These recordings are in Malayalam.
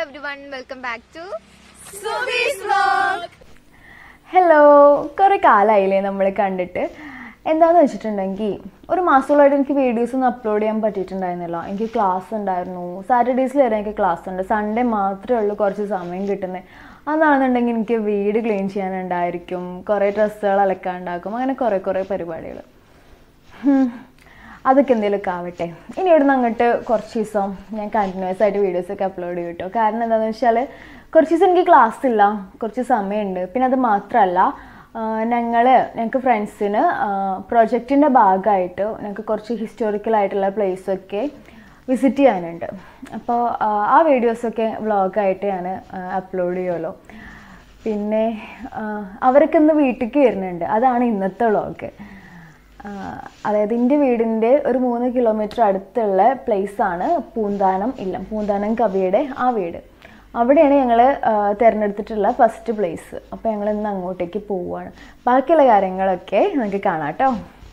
Every everyone welcome back to സുബീസ് വ്ലോഗ് ഹലോ കുറേ കാലമായില്ലേ നമ്മൾ കണ്ടിട്ട് എന്താണെന്ന് വെച്ചിട്ടുണ്ടെങ്കിൽ ഒരു മാസത്തോളമായിട്ട് എനിക്ക് വീഡിയോസ് ഒന്നും അപ്ലോഡ് ചെയ്യാൻ പറ്റിയിട്ടുണ്ടായിരുന്നില്ല എനിക്ക് ക്ലാസ് ഉണ്ടായിരുന്നു സാറ്റർഡേസിൽ വരെ എനിക്ക് ക്ലാസ് ഉണ്ട് സൺഡേ മാത്രമേ ഉള്ളൂ കുറച്ച് സമയം കിട്ടുന്നത് അതാണെന്നുണ്ടെങ്കിൽ എനിക്ക് വീട് ക്ലീൻ ചെയ്യാനുണ്ടായിരിക്കും കുറേ ഡ്രസ്സുകൾ അലക്കാനുണ്ടാക്കും അങ്ങനെ കുറേ കുറേ പരിപാടികൾ ഹും. അതൊക്കെ എന്തെങ്കിലുമൊക്കെ ആവട്ടെ ഇനി ഇവിടുന്ന് അങ്ങോട്ട് കുറച്ച് ദിവസം ഞാൻ കണ്ടിന്യൂസ് ആയിട്ട് വീഡിയോസ് ഒക്കെ അപ്ലോഡ് ചെയ്യും കേട്ടോ കാരണം എന്താണെന്ന് വെച്ചാൽ കുറച്ച് ദിവസം എനിക്ക് ക്ലാസ് ഇല്ല കുറച്ച് സമയമുണ്ട് പിന്നെ അത് മാത്രമല്ല ഞങ്ങൾ ഞങ്ങൾക്ക് ഫ്രണ്ട്സിന് പ്രൊജക്റ്റിൻ്റെ ഭാഗമായിട്ട് ഞങ്ങൾക്ക് കുറച്ച് ഹിസ്റ്റോറിക്കൽ ആയിട്ടുള്ള പ്ലേസൊക്കെ വിസിറ്റ് ചെയ്യാനുണ്ട് അപ്പോൾ ആ വീഡിയോസൊക്കെ വ്ളോഗായിട്ട് ഞാൻ അപ്ലോഡ് ചെയ്യുമല്ലോ പിന്നെ ആ, അവരൊക്കെ ഇന്ന് വീട്ടിലേക്ക് വരുന്നുണ്ട് അതാണ് ഇന്നത്തെ വ്ളോഗ് അതായത് എൻ്റെ വീടിൻ്റെ ഒരു മൂന്ന് കിലോമീറ്റർ അടുത്തുള്ള പ്ലേസാണ് പൂന്താനം ഇല്ലം പൂന്താനം കവിയുടെ ആ വീട് അവിടെയാണ് ഞങ്ങൾ തിരഞ്ഞെടുത്തിട്ടുള്ള ഫസ്റ്റ് പ്ലേസ് അപ്പോൾ ഞങ്ങൾ ഇന്ന് അങ്ങോട്ടേക്ക് പോവുകയാണ് ബാക്കിയുള്ള കാര്യങ്ങളൊക്കെ നമുക്ക് കാണാം കേട്ടോ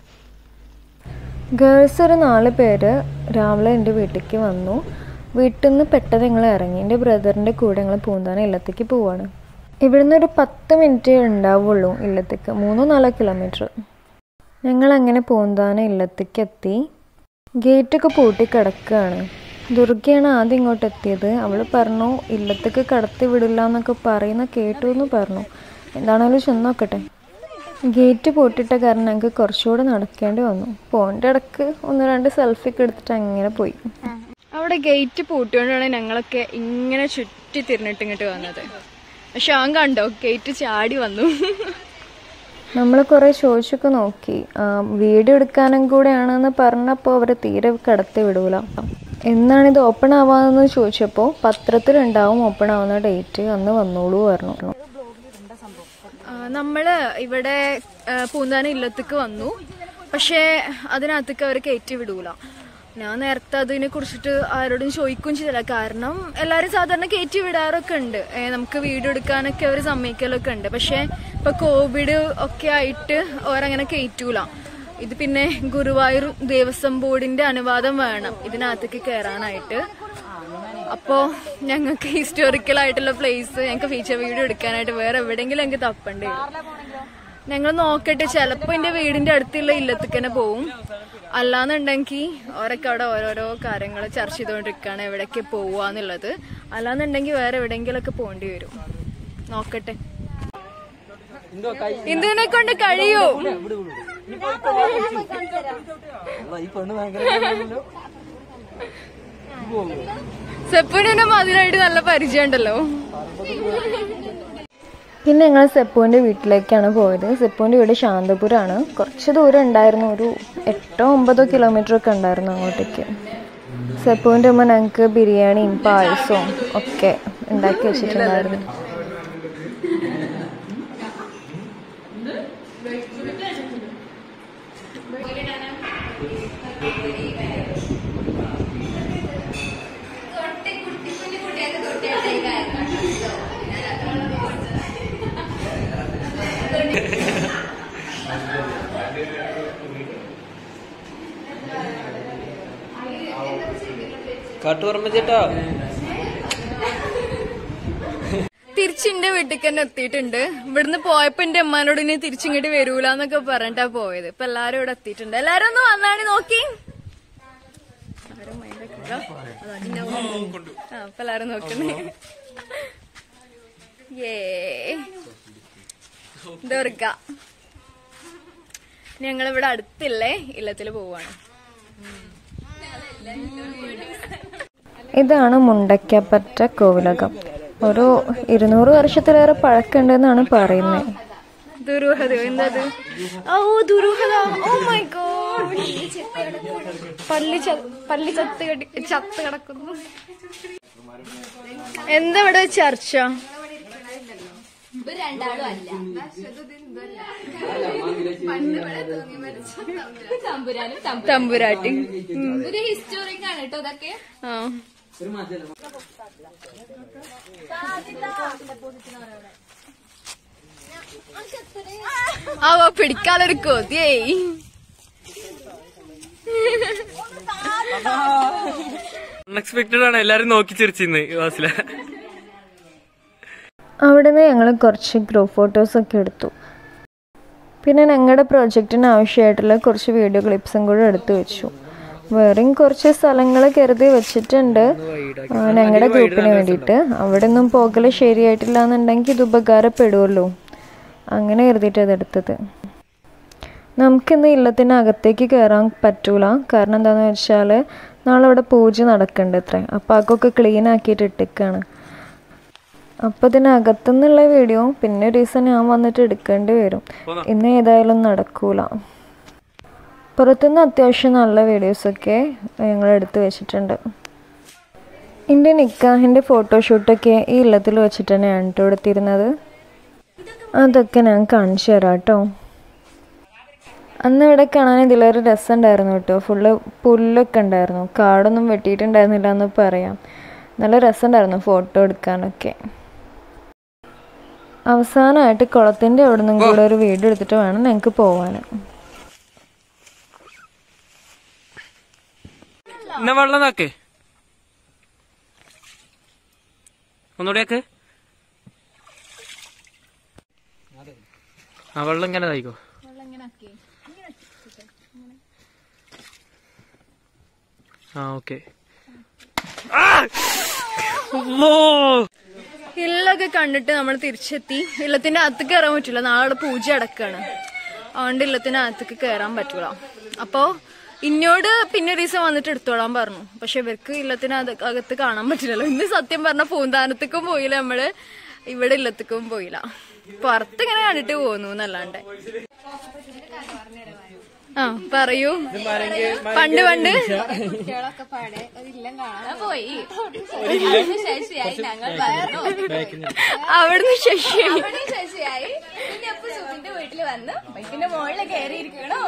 ഗേൾസ് ഒരു നാല് പേര് രാവിലെ എൻ്റെ വീട്ടിലേക്ക് വന്നു വീട്ടിൽ നിന്ന് പെട്ടെന്ന് ഞങ്ങൾ ഇറങ്ങി എൻ്റെ ബ്രദറിൻ്റെ കൂടെ ഞങ്ങൾ പൂന്താനം ഇല്ലത്തേക്ക് പോവാണ് ഇവിടുന്ന് ഒരു പത്ത് മിനിറ്റ് ഉണ്ടാവുള്ളൂ ഇല്ലത്തേക്ക് മൂന്നോ നാലോ കിലോമീറ്റർ ഞങ്ങൾ അങ്ങനെ പൂന്താനം ഇല്ലത്തേക്ക് എത്തി ഗേറ്റൊക്കെ പൂട്ടി കിടക്കുകയാണ് ദുർഗയാണ് ആദ്യം ഇങ്ങോട്ട് എത്തിയത് അവൾ പറഞ്ഞു ഇല്ലത്തേക്ക് കടത്തി വിടില്ല എന്നൊക്കെ പറയുന്ന കേട്ടു എന്ന് പറഞ്ഞു എന്താണേലും ചെന്ന് നോക്കട്ടെ ഗേറ്റ് പൂട്ടിയിട്ട കാരണം ഞങ്ങൾക്ക് കുറച്ചുകൂടെ നടക്കേണ്ടി വന്നു പോകേണ്ട ഇടക്ക് ഒന്ന് രണ്ട് സെൽഫി ഒക്കെ എടുത്തിട്ട് അങ്ങനെ പോയി അവിടെ ഗേറ്റ് പൂട്ടിയോണ്ടാണ് ഞങ്ങളൊക്കെ ഇങ്ങനെ ചുറ്റി തിരിഞ്ഞിട്ട് ഇങ്ങോട്ട് വന്നത് പക്ഷെ അവൻ കണ്ടോ ഗേറ്റ് ചാടി വന്നു നമ്മൾ കുറേ ചോദിച്ചൊക്കെ നോക്കി ആ, വീഡിയോ എടുക്കാനും കൂടെയാണെന്ന് പറഞ്ഞപ്പോൾ അവർ തീരെ കടത്തി വിടൂല എന്നാണ് ഇത് ഓപ്പൺ ആവാമെന്ന് ചോദിച്ചപ്പോൾ പത്രത്തിലുണ്ടാവും ഓപ്പൺ ആവുന്ന ഡേറ്റ് അന്ന് വന്നോളൂ പറഞ്ഞു ആ, നമ്മള് ഇവിടെ ആ, പൂന്താനം ഇല്ലത്തേക്ക് വന്നു പക്ഷേ അതിനകത്തേക്ക് അവർ കയറ്റി വിടൂല ഞാൻ നേരത്തെ അതിനെ കുറിച്ചിട്ട് ആരോടും ചോദിക്കുകയും ചെയ്തില്ല കാരണം എല്ലാവരും സാധാരണ കയറ്റി വിടാറൊക്കെ ഉണ്ട് ഏ, നമുക്ക് വീഡിയോ എടുക്കാനൊക്കെ അവർ സമ്മതിക്കലൊക്കെ ഉണ്ട് പക്ഷേ ഇപ്പൊ കോവിഡ് ഒക്കെ ആയിട്ട് ഓരങ്ങനെ കയറ്റൂല ഇത് പിന്നെ ഗുരുവായൂർ ദേവസ്വം ബോർഡിന്റെ അനുവാദം വേണം ഇതിനകത്തേക്ക് കയറാനായിട്ട് അപ്പോ ഞങ്ങൾക്ക് ഹിസ്റ്റോറിക്കൽ ആയിട്ടുള്ള പ്ലേസ് ഞങ്ങൾക്ക് ഫീച്ചർ വീഡിയോ എടുക്കാനായിട്ട് വേറെ എവിടെയെങ്കിലും ഞങ്ങൾക്ക് തപ്പണ്ടേ വരും. ഞങ്ങൾ നോക്കട്ടെ ചിലപ്പോ എന്റെ വീടിന്റെ അടുത്തുള്ള ഇല്ലത്തേക്ക് തന്നെ പോവും അല്ലാന്നുണ്ടെങ്കിൽ ഓരൊക്കെ അവിടെ ഓരോരോ കാര്യങ്ങൾ ചർച്ച ചെയ്തുകൊണ്ടിരിക്കുകയാണ് എവിടേക്ക് പോവാന്നുള്ളത് അല്ലാന്നുണ്ടെങ്കിൽ വേറെ എവിടെയെങ്കിലൊക്കെ പോകേണ്ടി വരും നോക്കട്ടെ ഇന്ദുവിനെ കൊണ്ട് കഴിയൂ സെപ്പുവിനെ മതിലായിട്ട് നല്ല പരിചയം ഉണ്ടല്ലോ പിന്നെ ഞങ്ങൾ സെപ്പുവിൻ്റെ വീട്ടിലേക്കാണ് പോയത് സെപ്പുവിൻ്റെ വീട് ശാന്തപുരമാണ് കുറച്ച് ദൂരം ഉണ്ടായിരുന്നു ഒരു എട്ടോ ഒമ്പതോ കിലോമീറ്റർ ഒക്കെ ഉണ്ടായിരുന്നു അങ്ങോട്ടേക്ക് സെപ്പുവിൻ്റെ അമ്മ ഞങ്ങൾക്ക് ബിരിയാണിയും പായസവും ഒക്കെ ഉണ്ടാക്കി വെച്ചിട്ടുണ്ടായിരുന്നു കാട്ടുപറമ്പ ചേട്ടാ തിരിച്ചെന്റെ വീട്ടിൽ തന്നെ എത്തിയിട്ടുണ്ട് ഇവിടുന്ന് പോയപ്പോ എന്റെ അമ്മാനോട് ഇനി തിരിച്ചിങ്ങോട്ട് വരൂല എന്നൊക്കെ പറഞ്ഞിട്ടാ പോയത് ഇപ്പൊ എല്ലാരും ഇവിടെ എത്തിയിട്ടുണ്ട് എല്ലാരും ഒന്ന് വന്നാണ് നോക്കി ആരും mind ആക്കിയില്ല. അതാ, ഇന്നെ ഒന്ന് ആ ഇപ്പൊ എല്ലാരും നോക്കുന്നേ ഏ ദുർഗ ഞങ്ങളിവിടെ അടുത്തില്ലേ ഇല്ലത്തില് പോവാണ് ഇതാണ് മുണ്ടയ്ക്കപ്പറ്റ കോവിലകം ഒരു ഇരുന്നൂറ് വർഷത്തിലേറെ പഴക്കമുണ്ടെന്നാണ് പറയുന്നത് ദുരൂഹത എന്തത് ഓ ദുരൂഹത ഓ മൈ ഗോഡ് പള്ളി ച- പള്ളി ചത്ത് കടി ചത്ത് കിടക്കുന്നു എന്താ ഇവിടെ ചർച്ച തമ്പുരാട്ടി ഒരു ഹിസ്റ്റോറിക് ആണ് കേട്ടോ ഇതൊക്കെ ആ ആ പിടിക്കാനൊരു കൊതിയേ അൺഎക്സ്പെക്ടഡ് ആണ് എല്ലാരും നോക്കി ചിരിച്ചിന്ന് ക്ലാസ്സിലെ അവിടെ നിന്ന് ഞങ്ങൾ കുറച്ച് ഗ്രൂപ്പ് ഫോട്ടോസൊക്കെ എടുത്തു പിന്നെ ഞങ്ങളുടെ പ്രൊജക്റ്റിന് ആവശ്യമായിട്ടുള്ള കുറച്ച് വീഡിയോ ക്ലിപ്സും കൂടെ എടുത്തു വെച്ചു വേറെയും കുറച്ച് സ്ഥലങ്ങൾ കരുതി വെച്ചിട്ടുണ്ട് ഞങ്ങളുടെ ഗ്രൂപ്പിന് വേണ്ടിയിട്ട് അവിടെ ഒന്നും പോകൽ ശരിയായിട്ടില്ല എന്നുണ്ടെങ്കിൽ ഇത് ഉപകാരപ്പെടുമല്ലോ അങ്ങനെ കരുതിയിട്ട് അതെടുത്തത് നമുക്കിന്ന് ഇല്ലത്തിനകത്തേക്ക് കയറാൻ പറ്റൂല കാരണം എന്താണെന്ന് വെച്ചാൽ നാളെ അവിടെ പൂജ നടക്കുന്നുണ്ട് അത്രേ അപ്പോൾ അതൊക്കെ ക്ലീൻ ആക്കിയിട്ട് ഇട്ടിക്കാണ് അപ്പോൾ ഇതിനകത്തുനിന്നുള്ള വീഡിയോ പിന്നെ ഒരു ദിവസം ഞാൻ വന്നിട്ട് എടുക്കേണ്ടി വരും ഇന്ന് ഏതായാലും നടക്കൂല പുറത്തുനിന്ന് അത്യാവശ്യം നല്ല വീഡിയോസൊക്കെ ഞങ്ങൾ എടുത്ത് വെച്ചിട്ടുണ്ട് എൻ്റെ നിക്കാഹിൻ്റെ ഫോട്ടോഷൂട്ടൊക്കെ ഈ ഇല്ലത്തിൽ വെച്ചിട്ട് തന്നെയാണ് കേട്ടോ എടുത്തിരുന്നത് അതൊക്കെ ഞാൻ കാണിച്ചു തരാം കേട്ടോ അന്ന് ഇവിടെ കാണാൻ ഇതിലൊരു രസം ഉണ്ടായിരുന്നു കേട്ടോ ഫുള്ള് പുല്ലൊക്കെ ഉണ്ടായിരുന്നു കാടൊന്നും വെട്ടിയിട്ടുണ്ടായിരുന്നില്ല എന്ന് പറയാം നല്ല രസമുണ്ടായിരുന്നു ഫോട്ടോ എടുക്കാനൊക്കെ അവസാനമായിട്ട് കുളത്തിൻ്റെ അവിടെ നിന്നും കൂടെ ഒരു വീഡിയോ എടുത്തിട്ട് വേണം ഞങ്ങൾക്ക് പോവാൻ എന്നാ വെള്ളം നാക്ക് ഒന്നുകൂടെയാക്ക് ആ വെള്ളം ഇങ്ങനെ ഇതായിക്കോ ആ ഓക്കെ ഹില്ലൊക്കെ കണ്ടിട്ട് നമ്മൾ തിരിച്ചെത്തി ഇല്ലത്തിന്റെ അകത്ത് കയറാൻ പറ്റില്ല നാളെ അവിടെ പൂജ അടക്കാണ് അതുകൊണ്ട് ഇല്ലത്തിന്റെ അകത്തേക്ക് കയറാൻ പറ്റൂല അപ്പോ ഇന്നോട് പിന്നെ ഒരു ദിവസം വന്നിട്ട് എടുത്തോളാൻ പറഞ്ഞു പക്ഷെ ഇവർക്ക് ഇല്ലത്തിന് അത് അകത്ത് കാണാൻ പറ്റില്ലല്ലോ ഇന്ന് സത്യം പറഞ്ഞ പൂന്താനത്തേക്കും പോയില്ല നമ്മള് ഇവിടെ ഇല്ലത്തേക്കും പോയില്ല പുറത്ത് ഇങ്ങനെ കണ്ടിട്ട് പോന്നു എന്നല്ലാണ്ട് ആ പറയൂ പണ്ട് പണ്ട് കുട്ടികളൊക്കെ പാടെ ഒരില്ലം കാണാൻ പോയി അതിന് ശശിയായി ഞങ്ങൾ പറഞ്ഞു അവിടുന്ന് ശശി അവിടെ ശശിയായി പിന്നെ അപ്പൊ സുഖിന്റെ വീട്ടിൽ വന്ന് ബൈക്കിന്റെ മുകളിൽ കയറി ഇരിക്കണോ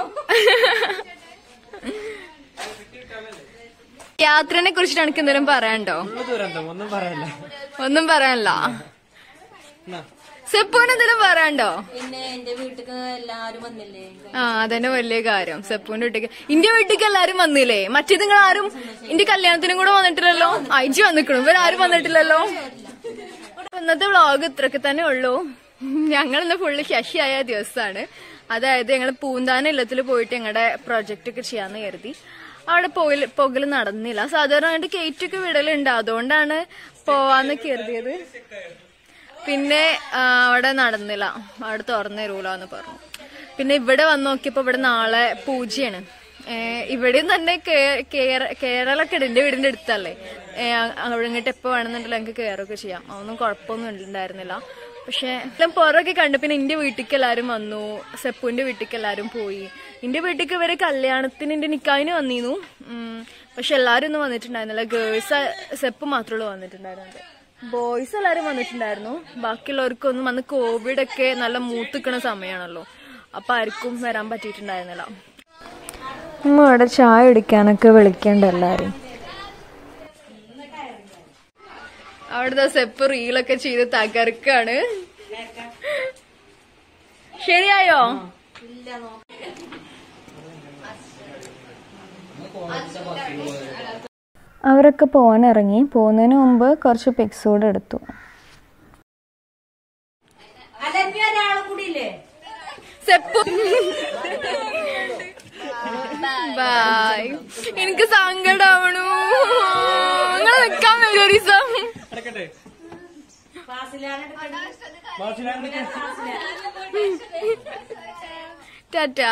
യാത്രനെ കുറിച്ചിട്ട് എനിക്ക് എന്തെങ്കിലും പറയാനുണ്ടോ ഒന്നും പറയല്ല ഒന്നും പറയാനില്ല സെപ്പൂന് എന്തെങ്കിലും പറയാനുണ്ടോ പിന്നെ എന്റെ വീട്ടിക്ക് എല്ലാരും വന്നില്ലേ ആ അതന്നെ വലിയ കാര്യം സെപ്പൂന്റെ വീട്ടിക്ക് ഇന്റെ വീട്ടിക്ക് എല്ലാരും വന്നില്ലേ മറ്റേ നിങ്ങൾ ആരും ഇന്റെ കല്യാണത്തിനും കൂടെ വന്നിട്ടില്ലല്ലോ അയച്ചു വന്നിക്കണു ഇവരാരും വന്നിട്ടില്ലല്ലോ ഇന്നത്തെ വ്ളോഗ് ഇത്രയൊക്കെ തന്നെ ഉള്ളൂ ഞങ്ങൾ ഇന്ന് ഫുള്ള് ശശിയായ ദിവസമാണ് അതായത് ഞങ്ങൾ പൂന്താന ഇല്ലത്തിൽ പോയിട്ട് ഞങ്ങളുടെ പ്രൊജക്റ്റ് ഒക്കെ ചെയ്യാന്ന് കരുതി അവിടെ പോയില് പൊകല് നടന്നില്ല സാധാരണയായിട്ട് കേറ്റൊക്കെ വിടലുണ്ട് അതുകൊണ്ടാണ് പോവാന്ന് കരുതിയത് പിന്നെ ആ, അവിടെ നടന്നില്ല അവിടെ തുറന്നു തരൂലെന്ന് പറഞ്ഞു പിന്നെ ഇവിടെ വന്ന് നോക്കിയപ്പോ ഇവിടെ നാളെ പൂജയാണ് ഏ, ഇവിടെയും തന്നെ കേ- കേര- കേരളൊക്കെ ഉണ്ട് എന്റെ വീടിന്റെ അടുത്തല്ലേ ഏ, അ- അവിടെ ഇങ്ങോട്ട് എപ്പോ വേണമെന്നുണ്ടല്ലോ ഞങ്ങൾക്ക് കയറൊക്കെ ചെയ്യാം അതൊന്നും കുഴപ്പമൊന്നും ഉണ്ടായിരുന്നില്ല പക്ഷെ എല്ലാം പുറമൊക്കെ കണ്ടു പിന്നെ എന്റെ വീട്ടിലേക്ക് എല്ലാരും വന്നു സെപ്പുവിന്റെ വീട്ടിലേക്ക് എല്ലാരും പോയി എന്റെ വീട്ടിലേക്ക് ഇവരെ കല്യാണത്തിന് എന്റെ നിക്കാവിന് വന്നിരുന്നു ഉം, പക്ഷെ എല്ലാരും ഒന്നും വന്നിട്ടുണ്ടായിരുന്നില്ല ഗേൾസ് സെപ്പ് മാത്രമേ വന്നിട്ടുണ്ടായിരുന്നത് ബോയ്സ് എല്ലാരും വന്നിട്ടുണ്ടായിരുന്നു ബാക്കിയുള്ളവർക്കൊന്നും അന്ന് കോവിഡ് ഒക്കെ നല്ല മൂത്തിക്കണ സമയമാണല്ലോ അപ്പൊ ആർക്കും വരാൻ പറ്റിയിട്ടുണ്ടായിരുന്നില്ല ഉമ്മ അവിടെ ചായ കുടിക്കാനൊക്കെ വിളിക്കണ്ട എല്ലാരും അവിടുത്തെ സെപ്പ് റീലൊക്കെ ചെയ്ത് തകർക്കാണ് ശരിയായോ അവരൊക്കെ പോകാൻ ഇറങ്ങി പോകുന്നതിന് മുമ്പ് കുറച്ച് പിക്സ് കൂടെ എടുത്തു സെപ്പ് ബായ് എനിക്ക് സങ്കടാവണു നിങ്ങൾ നിക്കാൻ വരും ഒരു ദിവസം ടാറ്റാ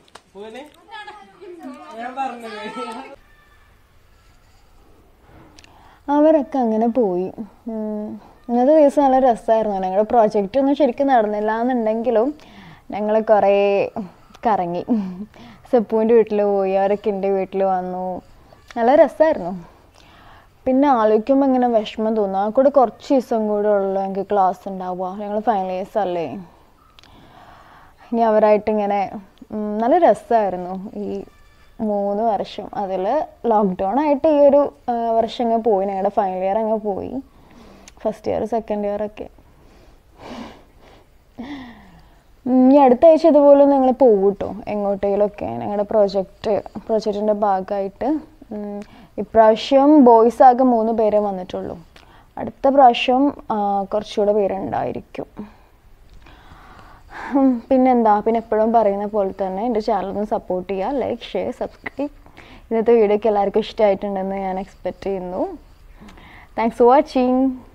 അവരൊക്കെ അങ്ങനെ പോയി ഉം. ഇന്നത്തെ ദിവസം നല്ല രസമായിരുന്നു ഞങ്ങളുടെ പ്രോജക്റ്റ് ഒന്നും ശരിക്കും നടന്നില്ല എന്നുണ്ടെങ്കിലും ഞങ്ങൾ കുറേ കറങ്ങി സെപ്പുവിൻ്റെ വീട്ടിൽ പോയി അവരൊക്കെ എൻ്റെ വീട്ടിൽ വന്നു നല്ല രസമായിരുന്നു പിന്നെ ആലോചിക്കുമ്പോൾ ഇങ്ങനെ വിഷമം തോന്നും ആ കൂടെ കുറച്ച് ദിവസം കൂടെ ഉള്ളൂ ഞങ്ങൾക്ക് ക്ലാസ് ഉണ്ടാവുക ഞങ്ങൾ ഫൈനൽ ഇയേഴ്സ് അല്ലേ ഇനി അവരായിട്ട് ഇങ്ങനെ ഉം, നല്ല രസമായിരുന്നു ഈ മൂന്ന് വർഷം അതിൽ ലോക്ക്ഡൗൺ ആയിട്ട് ഈ ഒരു ആ, വർഷം അങ്ങ് പോയി ഞങ്ങളുടെ ഫൈനൽ ഇയർ അങ്ങ് പോയി ഫസ്റ്റ് ഇയർ സെക്കൻഡ് ഇയർ ഒക്കെ ഉം, ഇനി അടുത്ത ആഴ്ച ഇതുപോലെ ഞങ്ങൾ പോകും കേട്ടോ എങ്ങോട്ടേലൊക്കെ ഞങ്ങളുടെ പ്രൊജക്റ്റ് പ്രൊജക്റ്റിൻ്റെ ഭാഗമായിട്ട് ഉം, ഇപ്രാവശ്യം ബോയ്സ് ആകെ മൂന്ന് പേരെ വന്നിട്ടുള്ളൂ അടുത്ത പ്രാവശ്യം ആ, കുറച്ചുകൂടെ പേരുണ്ടായിരിക്കും ഉം, പിന്നെന്താ പിന്നെ എപ്പോഴും പറയുന്ന പോലെ തന്നെ എൻ്റെ ചാനൽ ഒന്ന് സപ്പോർട്ട് ചെയ്യുക ലൈക്ക് ഷെയർ സബ്സ്ക്രൈബ് ഇന്നത്തെ വീഡിയോക്ക് എല്ലാവർക്കും ഇഷ്ടമായിട്ടുണ്ടെന്ന് ഞാൻ എക്സ്പെക്റ്റ് ചെയ്യുന്നു താങ്ക്സ് ഫോർ വാച്ചിങ്